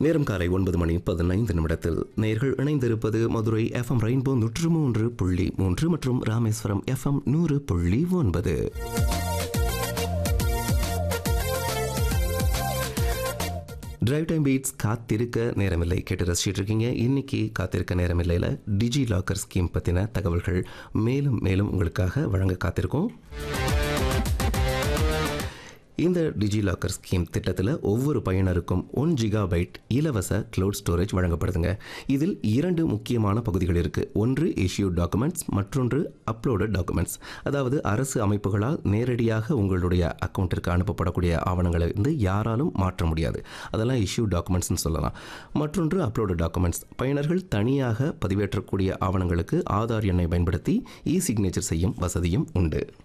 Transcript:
நேரம் காலை ஒன்பது மணி பதினைந்து நிமிடத்தில் நேர்கள் இணைந்திருப்பது மதுரை எஃப்எம் ரெயின்போ நூற்று மூன்று புள்ளி மூன்று மற்றும் ராமேஸ்வரம் எஃப்எம் நூறு புள்ளி ஒன்பது டிரைவ் டைம் பீட்ஸ் காத்திருக்க நேரமில்லை கேட்டு ரசிச்சிட்டு இருக்கீங்க இன்னைக்கு காத்திருக்க நேரமில்லையில் டிஜி லாக்கர் ஸ்கீம் பற்றின தகவல்கள் மேலும் மேலும் உங்களுக்காக வழங்க காத்திருக்கோம் இந்த டிஜி லாக்கர் ஸ்கீம் திட்டத்தில் ஒவ்வொரு பயனருக்கும் ஒன் ஜிகாபைட் இலவச க்ளவுட் ஸ்டோரேஜ் வழங்கப்படுதுங்க இதில் இரண்டு முக்கியமான பகுதிகள் இருக்குது ஒன்று இஷ்யூ டாக்குமெண்ட்ஸ் மற்றொன்று அப்லோடட் டாக்குமெண்ட்ஸ் அதாவது அரசு அமைப்புகளால் நேரடியாக உங்களுடைய அக்கௌண்ட்டிற்கு அனுப்பப்படக்கூடிய ஆவணங்களை வந்து யாராலும் மாற்ற முடியாது அதெல்லாம் இஷ்யூ டாக்குமெண்ட்ஸ்னு சொல்லலாம் மற்றொன்று அப்லோடு டாக்குமெண்ட்ஸ் பயனர்கள் தனியாக பதிவேற்றக்கூடிய ஆவணங்களுக்கு ஆதார் எண்ணை பயன்படுத்தி இ சிக்னேச்சர் செய்யும் வசதியும் உண்டு